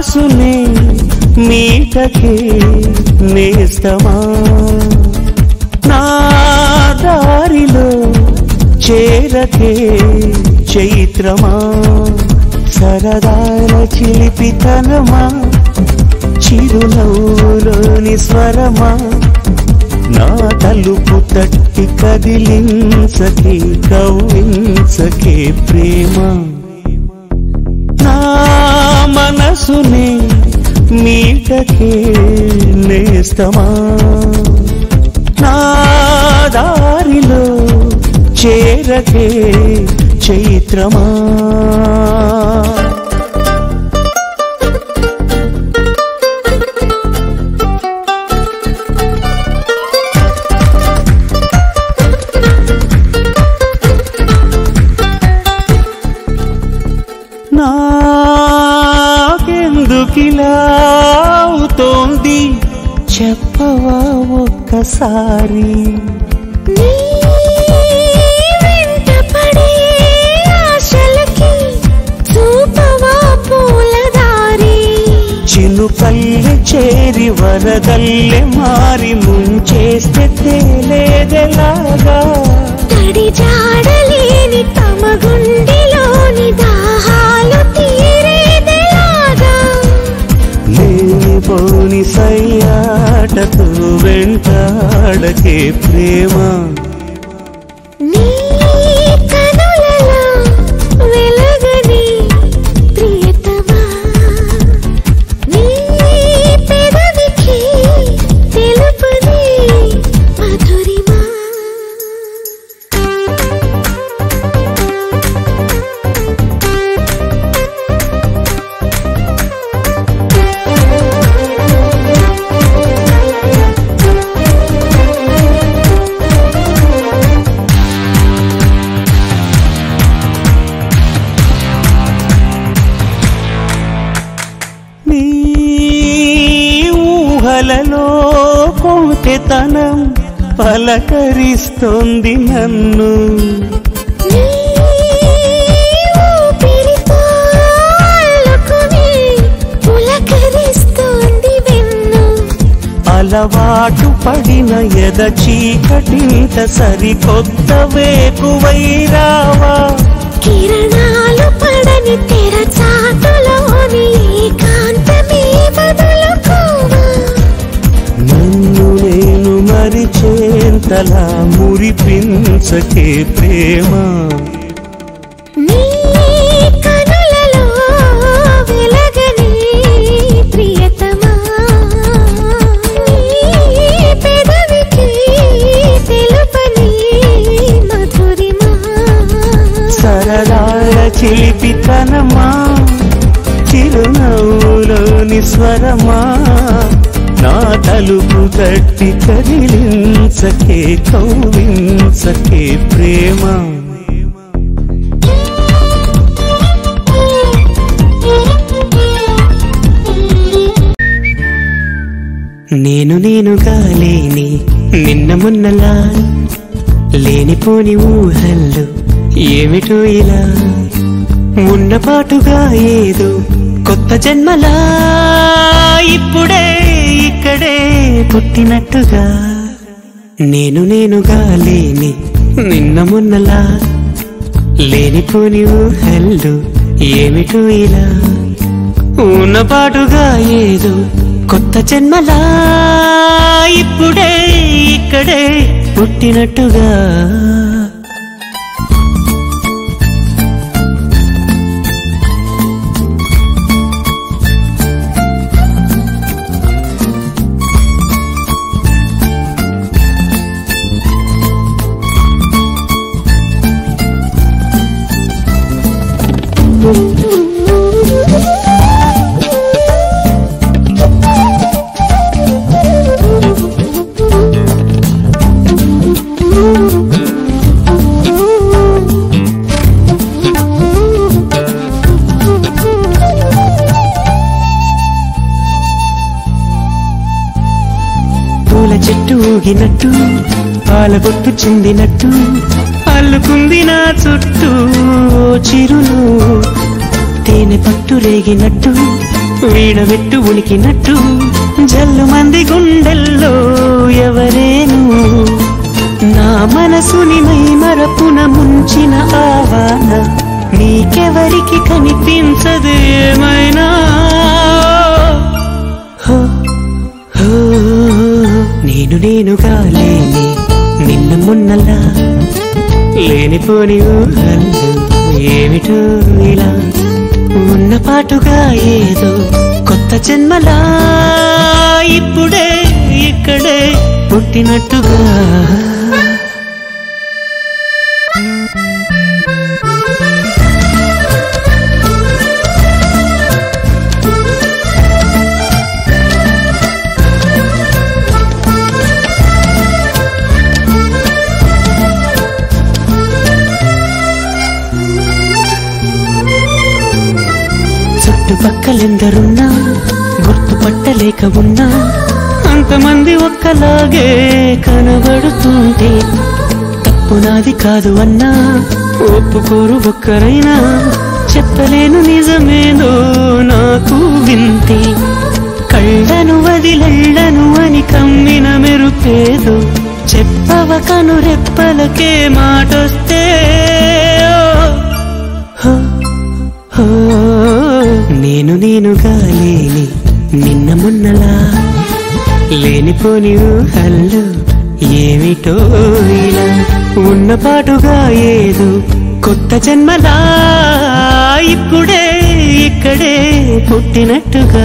మనసునే మీటకే నేస్తమా నా దారిలో చేరకే చైత్రమా సరదాల చిలిపితనమా చిరునవ్వులోని స్వరమా నా తలుపు తట్టి కదిలించకే కవ్వించకే ప్రేమ నా మనసునే మీటకే నేస్తమా నా దారిలో చేరకే చైత్రమా నాకెందుకిలా అవుతోంది చెప్పవా ఒక్కసారి నీ వెంటపడే ఆశలకి చూపవా పూలదారి చినుకల్లె చేరి వరదల్లె మారి ముంచేస్తే తేలేదెలాగా తడి జాడలేని తమ గుండెలోని దాహాలు తీరేదెలాగా లేనిపోని సయ్యాటతో వెంటాడకే ప్రేమ నీ కనులలో వెలుగని ప్రియతమా నీ పెదవికి తెలుపుని మధురిమా నీ ఊహలలో కొంటెతనం పలకరిస్తోంది నన్ను నీ ఊపిరితో అల్లుకుని పులకరిస్తోంది వెన్ను అలవాటు పడిన ఎద చీకటింత సరికొత్త వేకువైరావా కిరణాలు పడని తెర చాటులోని ఏకాంతమే బదులుకోవా నన్ను నేను మరిచేంతలా మురిపించకే ప్రేమ నీ కనులలో వెలగని ప్రియతమా నీ పెదవికి తెలుపని మధురిమా సరదాల చిలిపితనమా చిరునవ్వులోని స్వరమా నా తలుపు తట్టి కదిలించకే కౌవించకే ప్రేమ నేను నేనుగా లేని నిన్న మొన్నలా లేనిపోని ఊహల్లో ఏమిటో ఇలా ఉన్నపాటుగా ఏదో కొత్త జన్మలా ఇప్పుడే ఇక్కడే పుట్టినట్టుగా నేను నేనుగా లేని నిన్న మొన్నలా లేనిపోని ఊహల్లో ఏమిటో ఇలా ఉన్నపాటుగా ఏదో కొత్త జన్మలా ఇప్పుడే ఇక్కడే పుట్టినట్టుగా పూల చెట్టు ఊగినట్టు పాల బొట్టు చెందినట్టు అల్లుకుంది నా చుట్టూ ఓ చిరులు తేనె పట్టు రేగినట్టు వీణబెట్టు ఉనికినట్టు జల్లు మంది గుండెల్లో ఎవరేను నా మనసుని మై మరపున ముంచిన ఆవాన నీకెవరికి కనిపించదు ఏమైనా హో, హో, నేను నేనుగా లేని నిన్న మొన్నలా లేనిపోని ఊహల్లో ఏమిటో ఇలా ఉన్న పాటుగా ఏదో కొత్త జన్మలా ఇప్పుడే ఇక్కడే పుట్టినట్టుగా చుట్టుపక్కలెందరున్నా గుర్తుపట్టలేక ఉన్నా అంతమంది ఒక్కలాగే కనబడుతుంటే తప్పు నాది కాదు అన్నా ఒప్పుకోరు ఒక్కరైనా చెప్పలేను నిజమేదో నాకు వింతే కళ్ళను వదిలెళ్ళను అని కమ్మిన మెరుపేదో చెప్పవ కను రెప్పలకే మాటొస్తే ఓ, ఓ, నేను నేనుగా లేని నిన్న మొన్నలా లేనిపోని ఊహల్లో ఏమిటో ఇలా ఉన్న పాటుగా ఏదో కొత్త జన్మలా ఇప్పుడే ఇక్కడే పుట్టినట్టుగా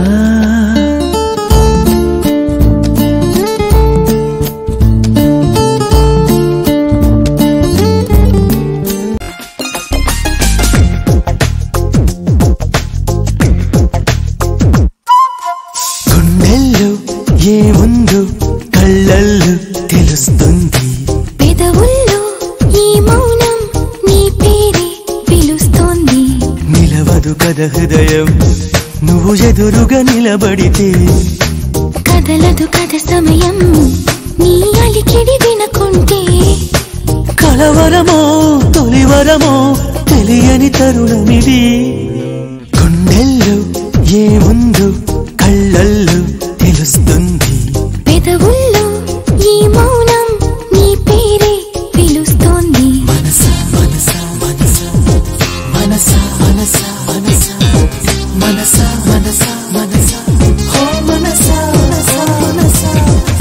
గుండెల్లో ఏముందో కళ్ళల్లో తెలుస్తుంది పెదవుల్లో ఈ మౌనం నీ పేరే పిలుస్తోంది నిలవదు కథ హృదయం నువ్వు ఎదురుగా నిలబడితే కదలదు కథ సమయం నీ అలికిడి వినకుంటే కలవరమో తొలివరమో తెలియని తరుణమిది గుండెల్లో ఏముందో కళ్ళల్లో తెలుస్తుంది పెదవుల్లో ఈ మౌనం నీ పేరే పిలుస్తోంది మనసా మనసా మనసా మనసా మనసా మనసా మనసా మనసా మనసా హో మనసా మనసా మనసా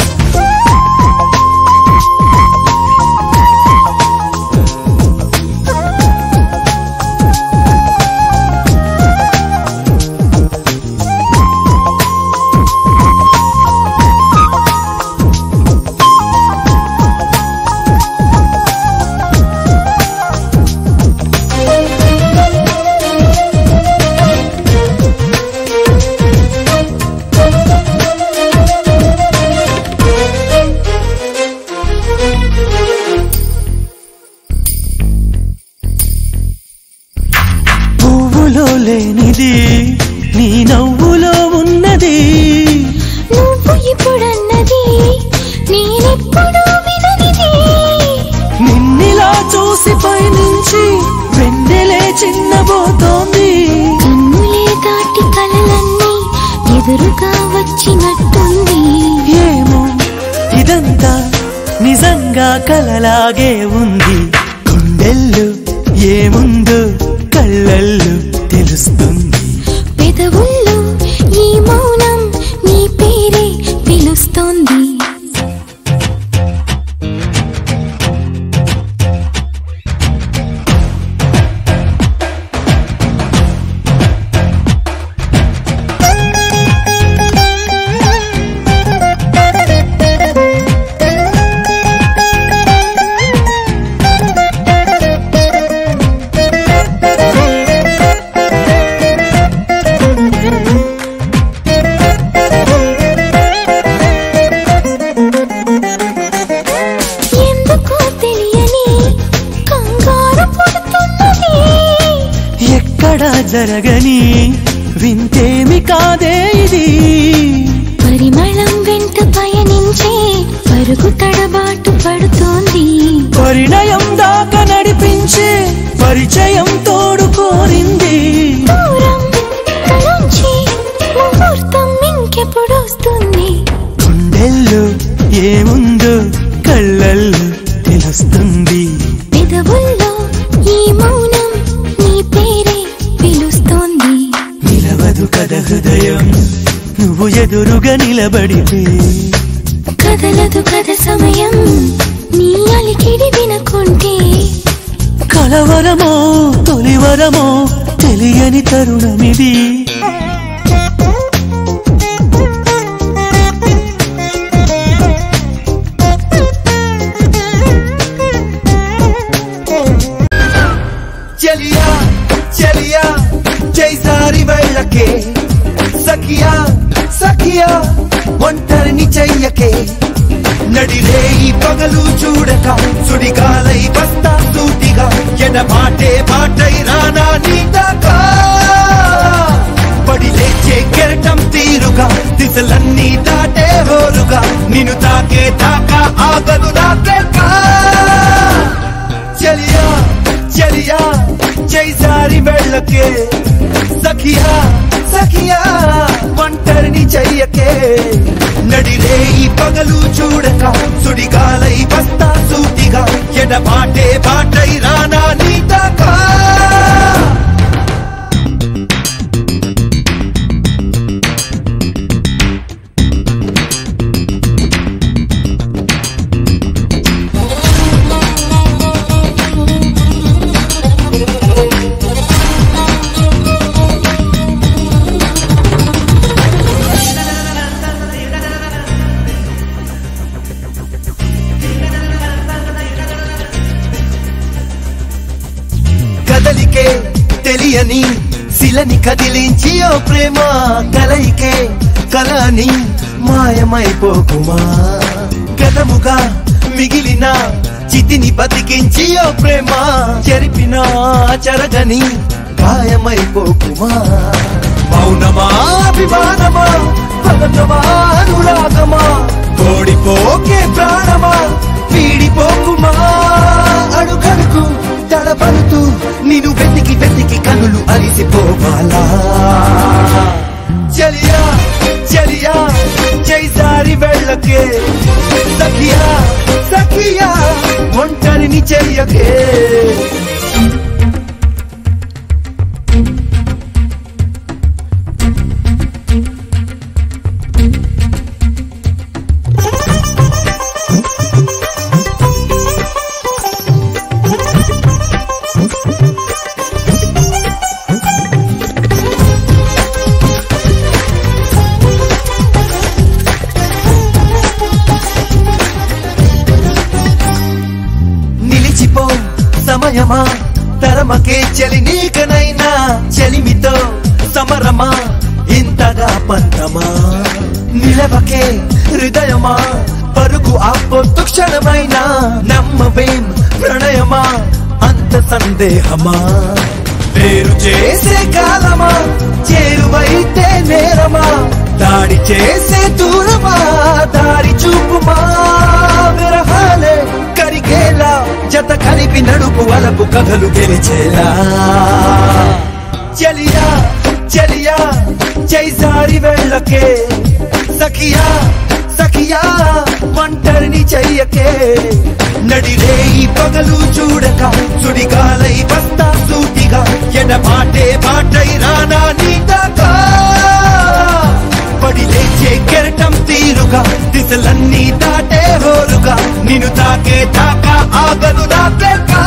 పువ్వులో లేనిది నీ నవ్వులో ఉన్నది నువ్వు ఇప్పుడన్నది నేనెప్పుడు విననిది నిన్నిలా చూసి పైనుంచి వెన్నెలే చిన్నబోతోంది కన్నులే దాటి కలలన్నీ ఎదురుగా వచ్చినట్టుంది ఏమో ఇదంతా నిజంగా కలలాగే ఉంది గుండెల్లో ఏముందో కళ్ళల్లో తెలుస్తుంది పెదవుల్లో ఈ మౌనం నీ పేరే పిలుస్తోంది ఎందుకో తెలియని కంగారు పుడుతున్నది ఎక్కడా జరగని వింతేమి కాదే ఇది పరిమళం వెంట పయనించే పరుగు తడబాటు పడుతోంది పరిణయం దాకా నడిపించే పరిచయం తోడు కోరింది దూరం నుంచి ఎదురుగా నిలబడితే కదలదు కథ సమయం నీ అలికిడి వినకుంటే కలవరమో తొలివరమో తెలియని తరుణమిది చెలియా చెలియా చేసారి వెళ్ళకే సఖియా సఖియా ఒంటరిని చెయ్యకే నడిరే ఈ పగలు చూడక సుడిగాలై వస్తా సూటిగా ఎడబాటే బాటై రానా నీదాకా పడి లేచే కెరటం తీరుగా దిశలన్నీ దాటే హోరుగా నిన్ను తాకే తాకా ఆగదు నాకెక్కా చలియా చలియా చేసారి వెళ్ళకే సఖియా సఖియా ఒంటరిని చెయ్యకే నడిరే ఈ పగలు చూడక సుడిగాలై వస్తా సూటిగా ఎడబాటే బాటై రానా నీ దాకా కదలికే తెలియని శిలని కదిలించి ఓ ప్రేమ కలయికే కలని మాయమైపోకుమా గతముగా మిగిలిన చితిని బతికించి ఓ ప్రేమ చెరిపిన చెరగని గాయమైపోకుమా మౌనమా అభిమానమా పలకమా అనురాగమా ఓడిపోకే ప్రాణమా వీడిపోకుమా అడుగడుగు తడబడుతూ నేను వెతికి వెతికి కనులు అలిసిపోవాలా చలియా చలియా చేసారి వెళ్ళకే సఖియా సఖియా ఒంటరిని చెయ్యకే నిలిచిపో సమయమా తరమకే చలి నీకనైనా చెలిమితో సమరమా ఇంతగా పంతమా నిలవకే హృదయమా పరుగు ఆపొద్దు క్షణమైనా నమ్మవేం ప్రణయమా అంత సందేహమా వేరు చేసే కాలమా చేరువైతే నేరమా దాడి చేసే దూరమా దారి చూపుమా విరహాలే కరిగేలా జత కలిపి నడుపు వలపు కథలు గెలిచేలా చలియా చలియా చేసారి వెళ్ళకే సఖియా సఖియా ఒంటరిని చెయ్యకే నడిరే ఈ పగలు చూడక సుడిగాలై వస్తా సూటిగా ఎడబాటే బాటై రానా నీ దాకా పడి లేచే కెరటం తీరుగా దిశలన్నీ దాటే హోరుగా నిన్ను తాకే తాకా ఆగదు నాకెక్కా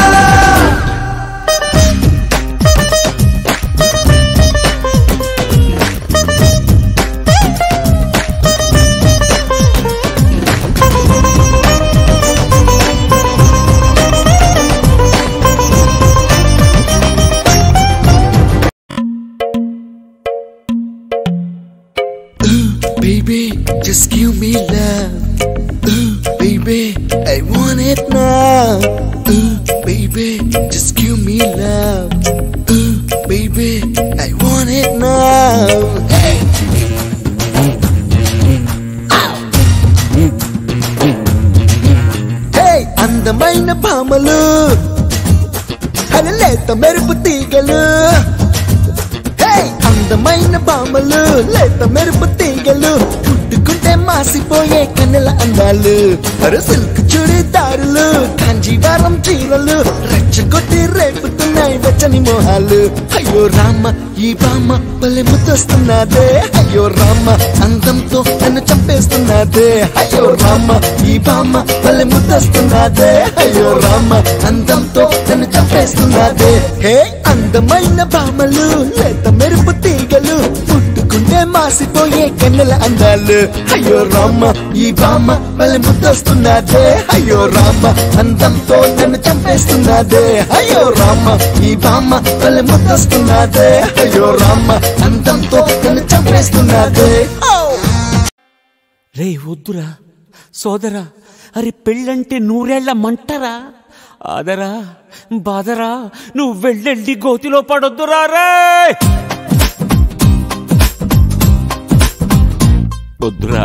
Baby, just give me love. Ooh, baby, I want it now. Ooh, baby, just give me love. Ooh, baby, I want it now. Hey. Hey, అందమైన భామలు అరే లేత మెరుపు తీగలు హే అందమైన బామలు లేత మెరుపు తీగలు ముట్టుకుంటే మాసిపోయే కన్నెల అందాలు అరే సిల్క్ చుడిదారులు కాంజీవారం చీరలు రెచ్చగొట్టి రేపుతున్నాయి వెచ్చని మోహాలు అయ్యో రామ ఈ బామ్మ భలే ముద్దొస్తున్నదే అయ్యో రామ అందంతో నన్ను చంపేస్తున్నదే అయ్యో రామ ఈ బామ్మ భలే ముద్దొస్తున్నదే అయ్యో రామ అందంతో నన్ను చంపేస్తున్నదే హే అందమైన బామలు లేత మెరుపు తీగలు పుట్టుకుంటే మాసిపోయే కన్నెల అందాలు అయ్యో రామ ఈ బామ్మ భలే ముద్దొస్తున్నదే అయ్యో రామ అందంతో నన్ను చంపేస్తున్నదే అయ్యో రామ ఈ బామ్మ భలే ముద్దొస్తున్నదే అయ్యో రామ అందంతో నన్ను చంపేస్తున్నదే రే వద్దురా సోదరా అరే పెళ్ళంటే నూరేళ్ల మంటరా ఆదరా బాదరా నువ్వు వెళ్ళెళ్ళి గోతిలో పడొద్దురా రే వద్దురా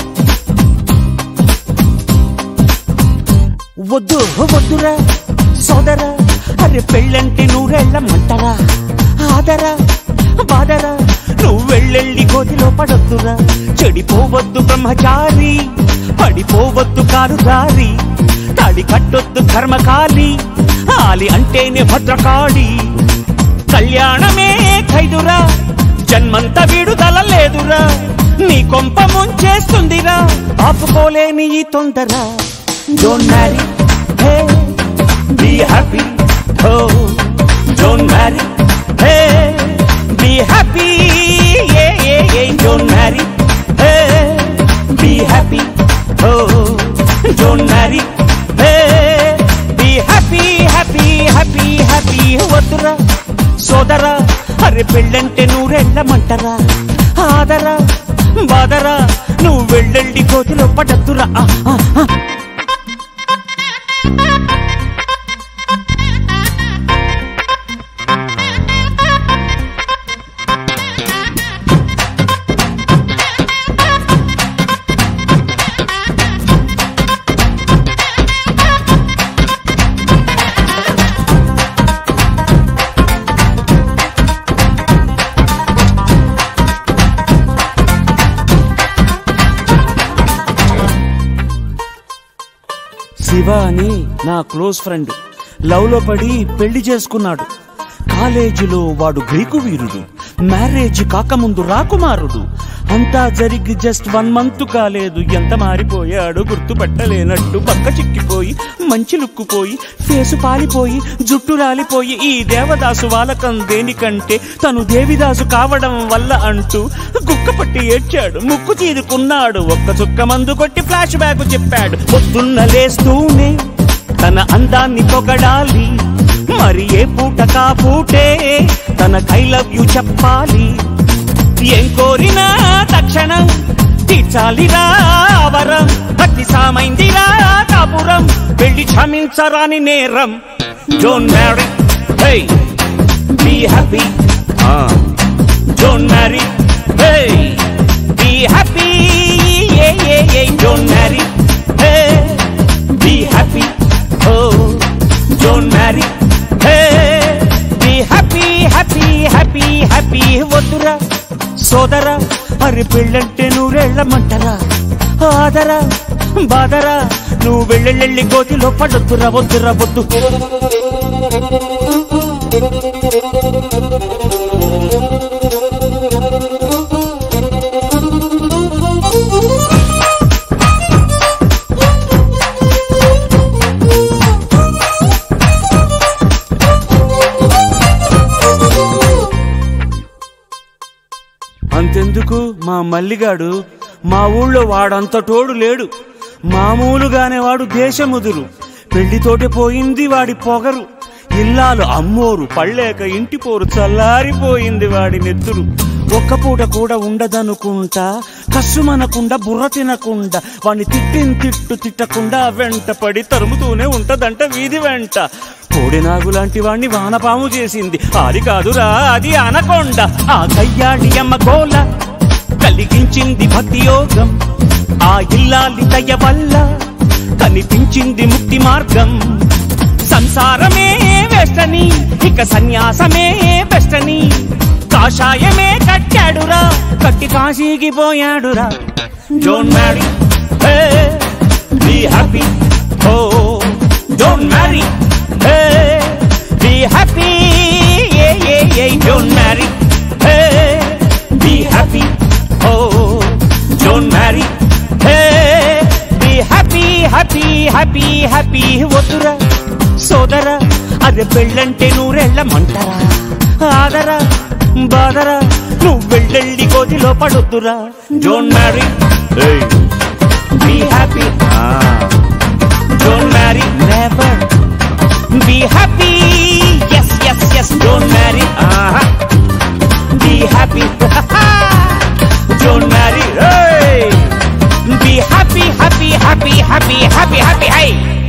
వద్దు వద్దురా సోదరా అరే పెళ్ళంటే నూరేళ్ల మంటరా ఆదరా బాదరా నువ్వు వెళ్ళెళ్ళి గోతిలో పడొద్దురా చెడిపోవద్దు బ్రహ్మచారి పడిపోవద్దు కారు దారి తాడి కట్టొద్దు కర్మకాలి ఆలి అంటేనే భద్రకాళి కళ్యాణమే ఖైదురా జన్మంత విడుదల లేదురా నీ కొంప ముంచేస్తుందిరా ఆపుకోలేని ఈ తొందర don't marry hey be happy హో don't marry hey be happy ఏ ఏ ఏ don't marry hey be happy హో don't marry hey be happy happy happy happy వద్దురా సోదరా అరే పెళ్ళంటే నూరెళ్ళమంటరా ఆదరా బాదరా నువ్వు వెళ్ళండి కోతిలో పడద్దురా ఆ, ఆ, ఆ. శివ అని నా క్లోజ్ ఫ్రెండ్ లవ్ లో పడి పెళ్లి చేసుకున్నాడు కాలేజీలో వాడు గ్రీకు వీరుడు మ్యారేజ్ కాకముందు రాకుమారుడు అంతా జరిగి జస్ట్ వన్ మంత్ కాలేదు ఎంత మారిపోయాడు గుర్తుపట్టలేనట్టు పక్క చిక్కిపోయి మంచి లుక్కుపోయి ఫేసు పాలిపోయి జుట్టు రాలిపోయి ఈ దేవదాసు వాలకం దేనికంటే తను దేవిదాసు కావడం వల్ల అంటూ గుక్క పట్టి ఏడ్చాడు ముక్కు తీరుకున్నాడు ఒక్క చుక్క మందు కొట్టి ఫ్లాష్ బ్యాక్ చెప్పాడు పొద్దున్న లేస్తూనే తన అందాన్ని పొగడాలి మరి ఏ పూట కా పూటే తన ఐ లవ్ యు చెప్పాలి ఏం కోరినా తక్షణం తీర్చాలిరా వరం భక్తి సామైందిరా కాపురం వెళ్ళి క్షమించరాని నేరం don't marry hey be happy don't marry hey be happy ఏ ఏ ఏ don't marry hey be happy ఓ don't marry hey be happy happy happy happy వద్దురా సోదరా అరి పెళ్ళంటే నూరెళ్ళమంటరా ఆదరా బాదరా నువ్వు వెళ్ళెళ్ళి గోతిలో పడొద్దురా వద్దురా వద్దు అంతెందుకు మా మల్లిగాడు మా ఊళ్ళో వాడంత తోడు లేడు మామూలుగానే వాడు దేశముదురు పెళ్లితోటే పోయింది వాడి పొగరు ఇల్లాలు అమ్మోరు పళ్ళేక ఇంటి పోరు చల్లారిపోయింది వాడి నెత్తురు ఒక్క పూట కూడా ఉండదనుకుంటా కసుమనకుండా బుర్ర తినకుండా వాడిని తిట్టిన తిట్టు తిట్టకుండా వెంట పడి తరుముతూనే ఉంటదంట వీధి వెంట కోడినాగు లాంటి వాణ్ణి వానపాము చేసింది అది కాదురా అది అనకొండ ఆ కయ్యాడి అమ్మ గోల కలిగించింది భక్తి యోగం ఆ ఇల్లాలి దయ వల్ల కనిపించింది ముక్తి మార్గం సంసారమే వెస్టని ఇక సన్యాసమే బెస్టని కాషాయమే కట్టాడురా కట్టి కాశీకి పోయాడురా Don't marry. Hey, be happy. Oh, don't marry. Hey, be happy. Yeah, yeah, yeah. Don't marry. Hey, be happy. Oh, don't marry. Hey, be happy, happy, happy, happy. వద్దురా సోదరా అదే పెళ్ళంటే నూరెళ్ళమంటారా ఆదరా బాదరా నువ్వు వెళ్ళెళ్ళి కోతిలో పడొద్దురా don't marry be happy don't marry never be happy yes yes yes don't marry be happy don't marry be happy happy happy happy happy happy high